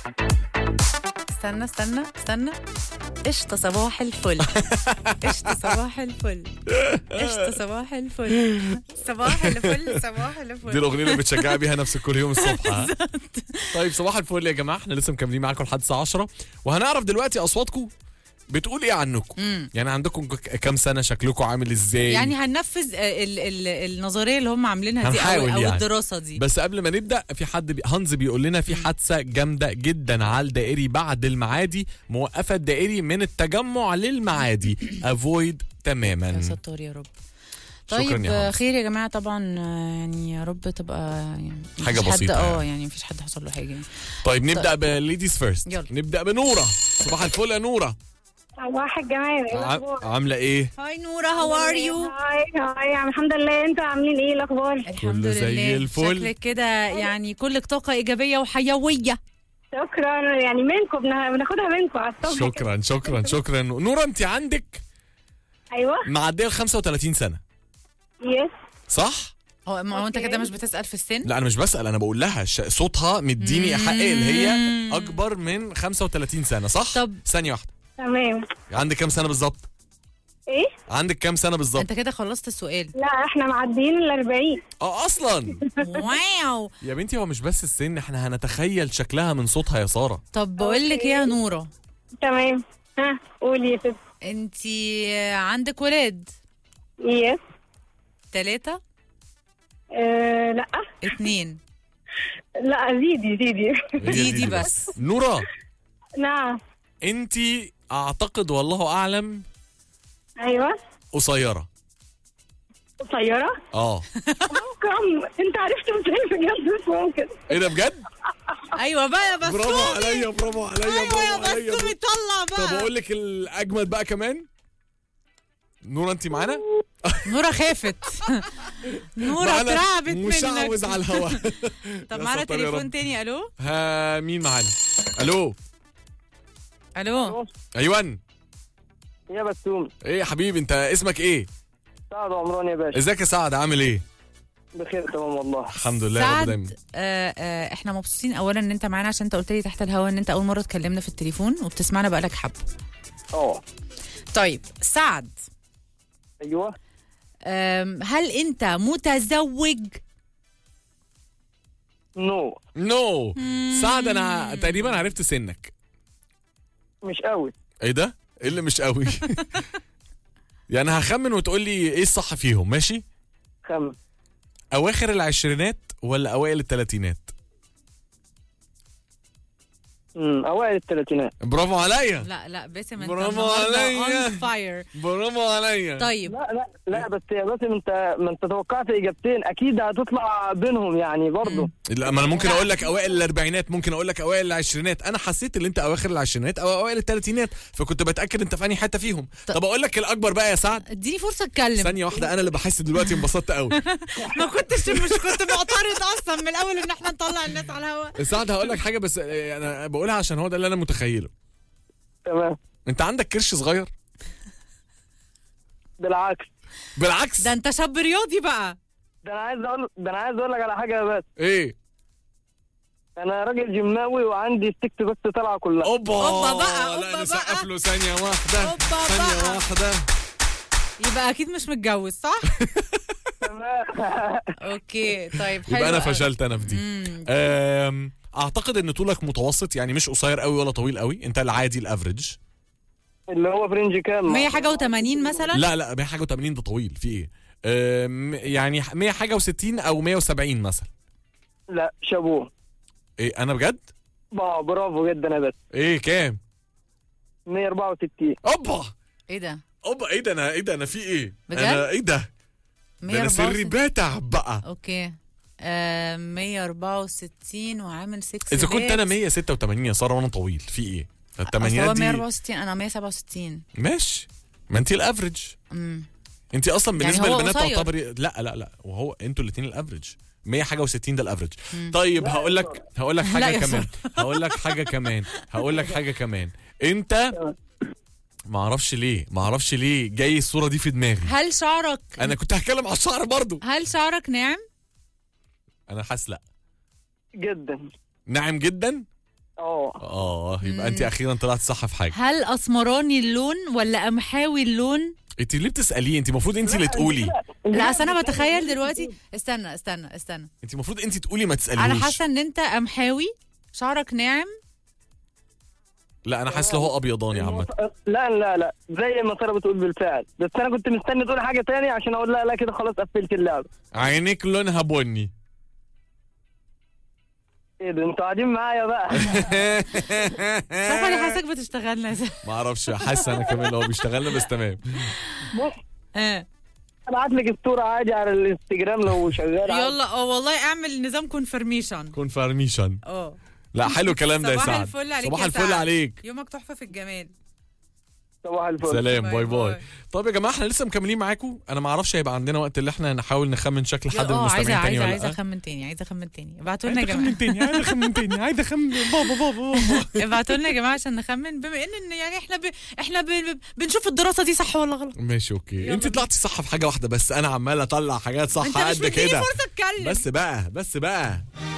استنى استنى استنى قشطة صباح الفل قشطة صباح الفل قشطة صباح الفل صباح الفل صباح دي الفل الاغنيه اللي بتشجعي بيها نفسك كل يوم الصبح ها؟ طيب صباح الفل يا جماعه احنا لسه مكملين معاكم لحد الساعه 10 وهنعرف دلوقتي اصواتكم بتقول ايه عنكم مم. يعني عندكم ك- كام سنه شكلكم عامل ازاي يعني هننفذ آه، ال ال النظرية اللي هم عاملينها دي أو, هنحاول أو يعني. الدراسة دي بس قبل ما نبدا في حد بي... هانز بيقول لنا في حادثه جامده جدا على الدائري بعد المعادي موقفه الدائري من التجمع للمعادي افويد يا تماما ستار يا رب شكراً طيب يا آه، هانس. خير يا جماعه طبعا آه، يعني يا رب تبقى يعني مفيش حاجة حد- بسيطة اه يعني. يعني مفيش حد حصل له حاجه طيب نبدا بليديز فيرست يلا. نبدا بنوره صباح الفل يا نوره صباح الجمال ايه ع... الاخبار عامله ايه هاي نورا هاو ار يو هاي هاي الحمد لله انتوا عاملين ايه الاخبار الحمد كله زي لله الفل. شكلك كده يعني كلك طاقه ايجابيه وحيويه شكرا يعني منكم بنها- بناخدها منكم على الصبح كده. شكرا شكرا شكرا نوره انت عندك ايوه معديه ال 35 سنه يس صح هو ما هو انت أوكي. كده مش بتسال في السن لا انا مش بسال انا بقول لها ش... صوتها مديني ايحاء اللي هي اكبر من 35 سنه صح طب. ثانيه واحده تمام عندك كام سنه بالظبط ايه عندك كام سنه بالظبط انت كده خلصت السؤال لا احنا معديين ال 40 اه اصلا واو يا بنتي هو مش بس السن احنا هنتخيل شكلها من صوتها يا ساره طب بقول لك ايه يا نوره تمام ها قولي يا ست انت عندك ولاد يس ثلاثة آه لا اتنين لا زيدي زيدي هي دي دي بس نوره نعم انت اعتقد والله اعلم ايوه قصيره قصيرة اه كم انت عرفت ازاي بجد مش ممكن ايه ده بجد ايوه بقى يا بسومي برافو عليا برافو عليا ايوه يا برافو عليا بسومي طلع طب بقى اقول لك الاجمد بقى كمان نوره انت معانا نورة خافت نورة معانا اترعبت مشعوذ منك على الهواء طب يا معانا ستار يا تليفون رب. تاني الو ها مين معانا الو الو ايوان يا بسوم ايه يا حبيبي انت اسمك ايه سعد عمران يا باشا ازيك يا سعد عامل ايه بخير تمام والله الحمد لله يا رب دايما سعد آه آه احنا مبسوطين اولا ان انت معانا عشان انت قلت لي تحت الهوا ان انت اول مره اتكلمنا في التليفون وبتسمعنا بقالك حبه اه طيب سعد ايوه آم، هل انت متزوج نو نو سعد انا تقريبا عرفت سنك مش قوي ايه ده ايه اللي مش قوي يعني هخمن وتقول لي ايه الصح فيهم ماشي خم اواخر العشرينات ولا اوائل الثلاثينات امم اوائل الثلاثينات برافو عليا لا لا باسم انت برافو النهارده عليا. on fire برافو عليا طيب لا لا لا بس يا باسم انت ما انت توقعت اجابتين اكيد هتطلع بينهم يعني برضه لا ما انا ممكن اقول لك اوائل الاربعينات ممكن اقول لك اوائل العشرينات انا حسيت ان انت اواخر العشرينات او اوائل الثلاثينات فكنت بتاكد انت في انهي حته فيهم طب اقول لك الاكبر بقى يا سعد اديني فرصه اتكلم ثانيه واحده انا اللي بحس دلوقتي انبسطت قوي ما كنتش مش كنت معترض اصلا من الاول ان احنا نطلع الناس على الهواء سعد هقول لك حاجه بس آه، انا بقولها عشان هو ده اللي انا متخيله تمام انت عندك كرش صغير بالعكس بالعكس ده انت شاب رياضي بقى ده انا عايز اقول ده انا عايز اقول لك على حاجه بس ايه انا راجل جماوي وعندي ستيكت بس طالعه كلها اوبا أوبا بقى، لا أوبا نسقف بقى. له ثانيه واحده أوبا ثانيه بقى. واحده يبقى اكيد مش متجوز صح تمام اوكي طيب حلو يبقى انا قوي. فشلت انا في دي مم. أم، اعتقد ان طولك متوسط يعني مش قصير قوي ولا طويل قوي انت العادي الافريج اللي هو فرنج كام 100 حاجه و80 مثلا لا لا 100 حاجه و80 ده طويل في ايه أم، يعني 100 حاجه و60 او 170 مثلا لا شابوه ايه انا بجد با- برافو جدا يا بس ايه كام 164 اوبا ايه ده اوبا ايه ده انا ايه ده انا في ايه بجد؟ انا ايه ده ده انا سري 164 باتع بقى اوكي آه 164 وعامل 6 اذا كنت انا 186 يا ساره وانا طويل في ايه هو الثمانينات دي 164 انا 167 ماشي ما انت الافريج امم انت اصلا يعني بالنسبه هو للبنات قصير. تعتبري لا لا لا وهو انتوا الاثنين الافريج 100 حاجه و60 ده الافريج طيب هقول لك هقول لك لا حاجه يا كمان هقول لك حاجه كمان هقول لك حاجه كمان انت ما اعرفش ليه ما اعرفش ليه جاي الصوره دي في دماغي هل شعرك انا كنت هتكلم على الشعر برضو هل شعرك ناعم؟ انا حاسس لا جدا ناعم جدا اه اه يبقى انت اخيرا طلعت صح في حاجه هل اسمراني اللون ولا قمحاوي اللون انت ليه بتساليه انت المفروض انت اللي تقولي لا اصل انا بتخيل دلوقتي استنى استنى استنى انت المفروض انت تقولي ما تساليهوش انا حاسه ان انت قمحاوي شعرك ناعم لا انا حاسس لو هو ابيضاني عامه لا لا لا زي ما ساره بتقول بالفعل بس انا كنت مستني تقول حاجه تاني عشان اقول لا لا كده خلاص قفلت اللعبه عينيك لونها بني ايه ده انتوا قاعدين معايا بقى شايفه انا حاسك بتشتغلنا ما اعرفش حاسس انا كمان هو بيشتغلنا بس تمام بص اه ابعت لك الصوره عادي على الانستجرام لو شغال عادي. يلا اه والله اعمل نظام كونفرميشن كونفرميشن اه لا حلو الكلام ده يا صباح سعد الفل عليك صباح يا الفل سعد. عليك يومك تحفه في الجمال صباح الفل سلام باي باي باي باي. طب يا جماعه احنا لسه مكملين معاكم انا ما اعرفش هيبقى عندنا وقت اللي احنا نحاول نخمن شكل حد من اه عايزه المستمعين تاني عايزه ولا عايزه لا اخمن تاني عايزه اخمن تاني ابعتوا لنا يا عايز جماعه اخمن تاني عايز اخمن تاني عايز اخمن بابا بابا بابا ابعتوا لنا يا جماعه عشان نخمن بما ان إن يعني احنا ب... احنا ب... ب... بنشوف الدراسه دي صح ولا غلط ماشي اوكي يلا انت بينا. طلعتي صح في حاجه واحده بس انا عمال اطلع حاجات صح انت مش قد مديني كده فرصه اتكلم بس بقى بس بقى